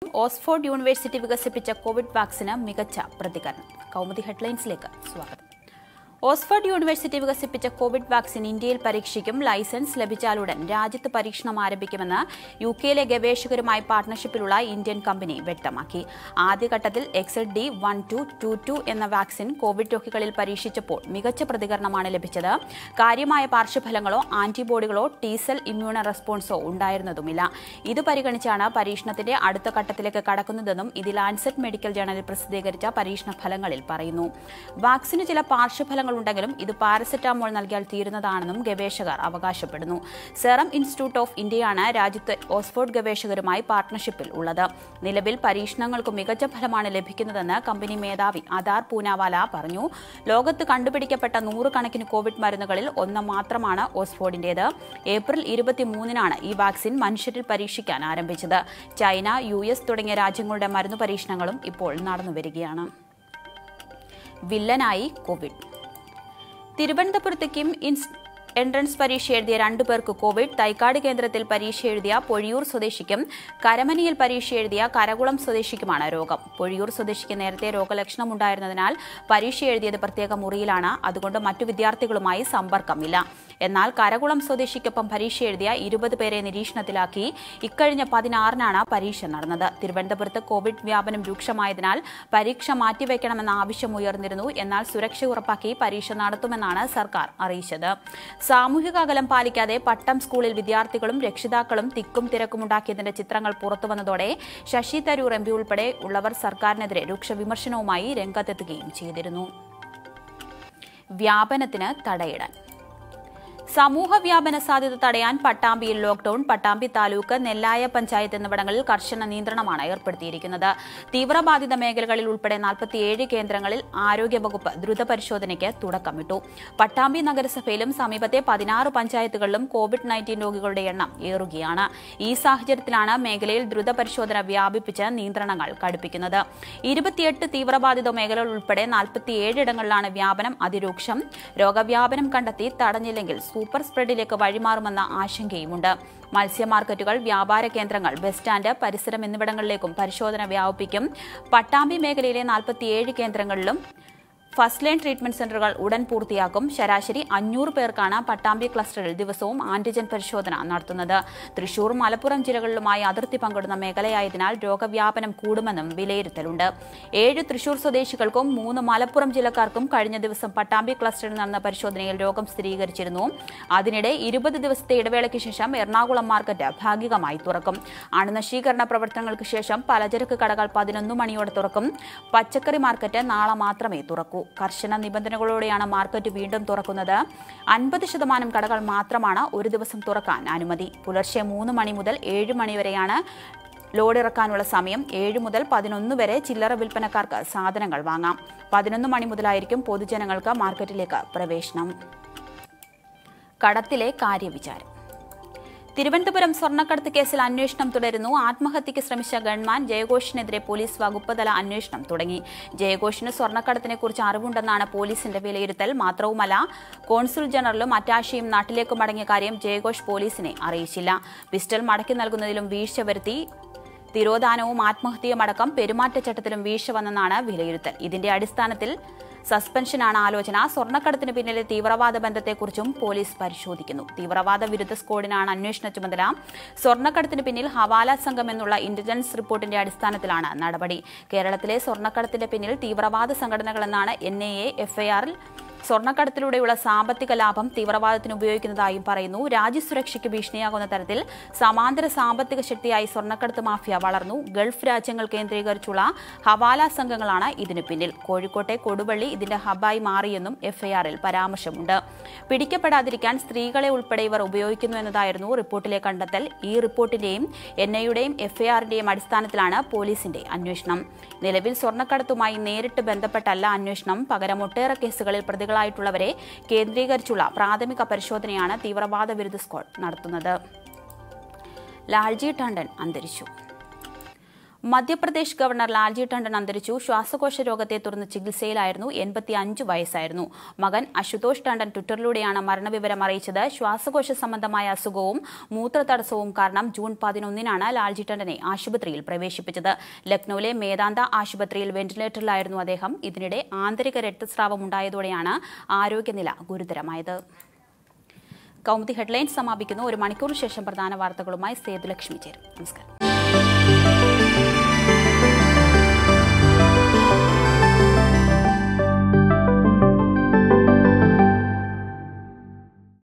Oxford university വികസിപ്പിച്ച covid വാക്സിന് മികച്ച പ്രതികരണം കൗമുദി ഹെഡ്ലൈൻസിലേക്ക് സ്വാഗതം ഓക്സ്ഫോർഡ് യൂണിവേഴ്സിറ്റി വികസിപ്പിച്ച കോവിഡ് വാക്സിൻ ഇന്ത്യയിൽ പരീക്ഷിക്കും ലൈസൻസ് ലഭിച്ചാലുടൻ രാജ്യത്ത് പരീക്ഷണം ആരംഭിക്കുമെന്ന് യു കെയിലെ ഗവേഷകരുമായി പാർട്ണർഷിപ്പിലുള്ള ഇന്ത്യൻ കമ്പനി വ്യക്തമാക്കി ആദ്യഘട്ടത്തിൽ എക്സഡ് D one two two two എന്ന വാക്സിൻ കോവിഡ് രോഗികളിൽ പരീക്ഷിച്ചപ്പോൾ മികച്ച പ്രതികരണമാണ് ലഭിച്ചത് കാര്യമായ പാർശ്വഫലങ്ങളോ ആന്റിബോഡികളോ ടീസെൽ ഇമ്മ്യൂണ റെസ്പോൺസോ ഉണ്ടായിരുന്നതുമില്ല ഇത് പരിഗണിച്ചാണ് പരീക്ഷണത്തിന്റെ അടുത്ത ഘട്ടത്തിലേക്ക് കടക്കുന്നതെന്നും ഇത് ലാൻസെറ്റ് മെഡിക്കൽ ജേണലിൽ പ്രസിദ്ധീകരിച്ച പരീക്ഷണ ഫലങ്ങളിൽ പറയുന്നു വാക്സിന് ചില പാർശ്വഫലങ്ങളുണ്ടെങ്കിലും ഇത് പാരസെറ്റാമോൾ നൽകിയാൽ തീരുന്നതാണെന്നും ഗവേഷകർ അവകാശപ്പെടുന്നു സെറം ഇൻസ്റ്റിറ്റ്യൂട്ട് ഓഫ് ഇന്ത്യയാണ് രാജ്യത്ത് ഓക്സ്ഫോർഡ് ഗവേഷകരുമായി പാർട്ണർഷിപ്പിൽ ഉള്ളത് നിലവിൽ പരീക്ഷണങ്ങൾക്ക് മികച്ച ഫലമാണ് ലഭിക്കുന്നതെന്ന് കമ്പനി മേധാവി അദാർ പൂനാവാല പറഞ്ഞു ലോകത്ത് കണ്ടുപിടിക്കപ്പെട്ട നൂറുകണക്കിന് കോവിഡ് മരുന്നുകളിൽ ഒന്ന് മാത്രമാണ് ഓക്സ്ഫോർഡിന്റേത് ഏപ്രിൽ ഇരുപത്തിമൂന്നിനാണ് ഈ വാക്സിൻ മനുഷ്യരിൽ പരീക്ഷിക്കാൻ ആരംഭിച്ചത് ചൈന യു എസ് തുടങ്ങിയ രാജ്യങ്ങളുടെ മരുന്ന് പരീക്ഷണങ്ങളും ഇപ്പോൾ നടന്നുവരികയാണ് വില്ലനായി കോവിഡ് തിരുവനന്തപുരത്ത് കിം ഇൻസ് എൻട്രൻസ് പരീക്ഷ എഴുതിയ രണ്ടു പേർക്ക് കോവിഡ് തൈക്കാട് കേന്ദ്രത്തിൽ പരീക്ഷ എഴുതിയ പൊഴിയൂർ സ്വദേശിക്കും കരമനിയിൽ പരീക്ഷ എഴുതിയ കരകുളം സ്വദേശിക്കുമാണ് രോഗം പൊഴിയൂർ സ്വദേശിക്ക് നേരത്തെ രോഗലക്ഷണമുണ്ടായിരുന്നതിനാൽ പരീക്ഷ എഴുതിയത് പ്രത്യേക മുറിയിലാണ് അതുകൊണ്ട് മറ്റു വിദ്യാർത്ഥികളുമായി സമ്പർക്കമില്ല എന്നാൽ കരകുളം സ്വദേശിക്കൊപ്പം പരീക്ഷ എഴുതിയ ഇരുപത് പേരെ നിരീക്ഷണത്തിലാക്കി ഇക്കഴിഞ്ഞ പതിനാറിനാണ് പരീക്ഷ നടന്നത് തിരുവനന്തപുരത്ത് കോവിഡ് വ്യാപനം രൂക്ഷമായതിനാൽ പരീക്ഷ മാറ്റിവെക്കണമെന്ന ആവശ്യം ഉയർന്നിരുന്നു എന്നാൽ സുരക്ഷ ഉറപ്പാക്കി പരീക്ഷ നടത്തുമെന്നാണ് സർക്കാർ അറിയിച്ചത് സാമൂഹിക അകലം പാലിക്കാതെ പട്ടം സ്കൂളിൽ വിദ്യാർത്ഥികളും രക്ഷിതാക്കളും തിക്കും തിരക്കുമുണ്ടാക്കിയതിന്റെ ചിത്രങ്ങൾ പുറത്തുവന്നതോടെ ശശി തരൂർ എം പി ഉൾപ്പെടെ ഉള്ളവർ സർക്കാരിനെതിരെ രൂക്ഷ വിമർശനവുമായി രംഗത്തെത്തുകയും ചെയ്തിരുന്നു വ്യാപനത്തിന് തടയിടാൻ സമൂഹ വ്യാപന സാധ്യത തടയാൻ പട്ടാമ്പിയിൽ ലോക്ഡൌൺ പട്ടാമ്പി താലൂക്ക് നെല്ലായ പഞ്ചായത്ത് എന്നിവിടങ്ങളിൽ കർശന നിയന്ത്രണമാണ് ഏർപ്പെടുത്തിയിരിക്കുന്നത് തീവ്രബാധിത മേഖലകളിൽ ഉൾപ്പെടെ നാൽപ്പത്തിയേഴ് കേന്ദ്രങ്ങളിൽ ആരോഗ്യവകുപ്പ് ദ്രുത പരിശോധനയ്ക്ക് തുടക്കമിട്ടു പട്ടാമ്പി നഗരസഭയിലും സമീപത്തെ പതിനാറ് പഞ്ചായത്തുകളിലും കോവിഡ് നയൻറ്റീൻ രോഗികളുടെ എണ്ണം ഏറുകയാണ് ഈ സാഹചര്യത്തിലാണ് മേഖലയിൽ ദ്രുത പരിശോധന വ്യാപിപ്പിച്ച് നിയന്ത്രണങ്ങൾ കടുപ്പിക്കുന്നത് ഇരുപത്തിയെട്ട് തീവ്രബാധിത മേഖലകൾ ഉൾപ്പെടെ നാൽപ്പത്തിയേഴ് ഇടങ്ങളിലാണ് വ്യാപനം അതിരൂക്ഷം രോഗവ്യാപനം കണ്ടെത്തി തടഞ്ഞില്ലെങ്കിൽ സൂപ്പർ സ്പ്രെഡിലേക്ക് വഴിമാറുമെന്ന ആശങ്കയുമുണ്ട് മത്സ്യ മാർക്കറ്റുകൾ വ്യാപാര കേന്ദ്രങ്ങൾ ബസ് സ്റ്റാൻഡ് പരിസരം എന്നിവിടങ്ങളിലേക്കും പരിശോധന വ്യാപിപ്പിക്കും പട്ടാമ്പി മേഖലയിലെ നാൽപ്പത്തിയേഴ് കേന്ദ്രങ്ങളിലും ഫസ്റ്റ് ലൈൻ ട്രീറ്റ്മെന്റ് സെന്ററുകൾ ഉടൻ പൂർത്തിയാക്കും ശരാശരി അഞ്ഞൂറ് പേർക്കാണ് പട്ടാമ്പി ക്ലസ്റ്ററിൽ ദിവസവും ആന്റിജൻ പരിശോധന നടത്തുന്നത് തൃശൂർ മലപ്പുറം ജില്ലകളിലുമായി അതിർത്തി പങ്കിടുന്ന മേഖലയായതിനാൽ രോഗവ്യാപനം കൂടുമെന്നും വിലയിരുത്തലുണ്ട് ഏഴ് തൃശൂർ സ്വദേശികൾക്കും മൂന്ന് മലപ്പുറം ജില്ലക്കാർക്കും കഴിഞ്ഞ ദിവസം പട്ടാമ്പി ക്ലസ്റ്ററിൽ നടന്ന പരിശോധനയിൽ രോഗം സ്ഥിരീകരിച്ചിരുന്നു അതിനിടെ ഇരുപത് ദിവസത്തെ ഇടവേളയ്ക്ക് ശേഷം എറണാകുളം മാർക്കറ്റ് ഭാഗികമായി തുറക്കും അണുനശീകരണ പ്രവർത്തനങ്ങൾക്ക് ശേഷം പലചരക്ക് കടകൾ പതിനൊന്ന് മണിയോടെ തുറക്കും പച്ചക്കറി മാർക്കറ്റ് നാളെ മാത്രമേ തുറക്കൂ കർശന നിബന്ധനകളോടെയാണ് മാർക്കറ്റ് വീണ്ടും തുറക്കുന്നത് അൻപത് ശതമാനം കടകൾ മാത്രമാണ് ഒരു ദിവസം തുറക്കാൻ അനുമതി പുലർച്ചെ മൂന്ന് മണി മുതൽ ഏഴ് മണി വരെയാണ് ലോഡ് ഇറക്കാനുള്ള സമയം ഏഴ് മുതൽ പതിനൊന്ന് വരെ ചില്ലറ വിൽപ്പനക്കാർക്ക് സാധനങ്ങൾ വാങ്ങാം പതിനൊന്ന് മണി മുതലായിരിക്കും പൊതുജനങ്ങൾക്ക് മാർക്കറ്റിലേക്ക് പ്രവേശനം കടത്തിലെ കാര്യവിചാരം തിരുവനന്തപുരം സ്വർണ്ണക്കടത്ത് കേസിൽ അന്വേഷണം തുടരുന്നു ആത്മഹത്യയ്ക്ക് ശ്രമിച്ച ഗൺമാൻ ജയഘോഷിനെതിരെ പോലീസ് വകുപ്പ് തല അന്വേഷണം തുടങ്ങി ജയഘോഷിന് സ്വർണ്ണക്കടത്തിനെക്കുറിച്ച് അറിവുണ്ടെന്നാണ് പോലീസിന്റെ വിലയിരുത്തൽ മാത്രവുമല്ല കോൺസുൽ ജനറലും അറ്റാഷിയും നാട്ടിലേക്ക് മടങ്ങിയ കാര്യം ജയഘോഷ് പോലീസിനെ അറിയിച്ചില്ല പിസ്റ്റൾ മടക്കി നൽകുന്നതിലും വീഴ്ച വരുത്തി തിരോധാനവും ആത്മഹത്യയും അടക്കം പെരുമാറ്റച്ചട്ടത്തിലും വീഴ്ച വന്നെന്നാണ് വിലയിരുത്തൽ ഇതിന്റെ അടിസ്ഥാനത്തിൽ സസ്പെൻഷനാണ് ആലോചന സ്വർണ്ണക്കടത്തിന് പിന്നിലെ തീവ്രവാദ ബന്ധത്തെക്കുറിച്ചും പോലീസ് പരിശോധിക്കുന്നു തീവ്രവാദ വിരുദ്ധ സ്ക്വാഡിനാണ് അന്വേഷണ ചുമതല സ്വർണ്ണക്കടത്തിന് പിന്നിൽ ഹവാല സംഘം എന്നുള്ള ഇന്റലിജൻസ് റിപ്പോർട്ടിന്റെ അടിസ്ഥാനത്തിലാണ് നടപടി കേരളത്തിലെ സ്വർണ്ണക്കടത്തിന്റെ പിന്നിൽ തീവ്രവാദ സംഘടനകളെന്നാണ് എൻ ഐ എ എഫ്ഐആറിൽ സ്വർണ്ണക്കടത്തിലൂടെയുള്ള സാമ്പത്തിക ലാഭം തീവ്രവാദത്തിന് ഉപയോഗിക്കുന്നതായും പറയുന്നു രാജ്യസുരക്ഷയ്ക്ക് ഭീഷണിയാകുന്ന തരത്തിൽ സമാന്തര സാമ്പത്തിക ശക്തിയായി സ്വർണ്ണക്കടത്ത് മാഫിയ വളർന്നു ഗൾഫ് രാജ്യങ്ങൾ കേന്ദ്രീകരിച്ചുള്ള ഹവാല സംഘങ്ങളാണ് ഇതിനു പിന്നിൽ കോഴിക്കോട്ടെ കൊടുവള്ളി ഇതിന്റെ ഹബായി മാറിയെന്നും എഫ്ഐആറിൽ പരാമർശമുണ്ട് പിടിക്കപ്പെടാതിരിക്കാൻ സ്ത്രീകളെ ഉൾപ്പെടെ ഇവർ ഉപയോഗിക്കുന്നു എന്നതായിരുന്നു റിപ്പോർട്ടിലെ കണ്ടെത്തൽ ഈ റിപ്പോർട്ടിന്റെയും എൻ ഐയുടെയും എഫ്ഐആറിന്റെയും അടിസ്ഥാനത്തിലാണ് പോലീസിന്റെ അന്വേഷണം നിലവിൽ സ്വർണ്ണക്കടത്തുമായി നേരിട്ട് ബന്ധപ്പെട്ടല്ല അന്വേഷണം പകരം ഒട്ടേറെ കേസുകളിൽ പ്രതികളായിട്ടുള്ളവരെ കേന്ദ്രീകരിച്ചുള്ള പ്രാഥമിക പരിശോധനയാണ് തീവ്രവാദ വിരുദ്ധ സ്ക്വാഡ് നടത്തുന്നത് ലാൽജി ടണ്ടൻ അന്തരിച്ചു മധ്യപ്രദേശ് ഗവർണർ ലാൽജി ടണ്ടൻ അന്തരിച്ചു ശ്വാസകോശ രോഗത്തെ തുടർന്ന് ചികിത്സയിലായിരുന്നു എൺപത്തിയഞ്ച് വയസ്സായിരുന്നു മകൻ അശുതോഷ് ടണ്ടൻ ട്വിറ്ററിലൂടെയാണ് മരണവിവരം അറിയിച്ചത് ശ്വാസകോശ സംബന്ധമായ അസുഖവും മൂത്രതടസ്സവും കാരണം ജൂൺ പതിനൊന്നിനാണ് ലാൽജി ടണ്ടനെ ആശുപത്രിയിൽ പ്രവേശിപ്പിച്ചത് ലക്നൌവിലെ മേദാന്ത ആശുപത്രിയിൽ വെന്റിലേറ്ററിലായിരുന്നു അദ്ദേഹം ഇതിനിടെ ആന്തരിക രക്തസ്രാവം ഉണ്ടായതോടെയാണ് ആരോഗ്യനില ഗുരുതരമായത് കൗമുദി ഹെഡ്ലൈൻസ് സമാപിക്കുന്നു ഒരു മണിക്കൂറിന് ശേഷം പ്രധാന വാർത്തകളുമായി സേതുലക്ഷ്മി ചേരും നമസ്കാരം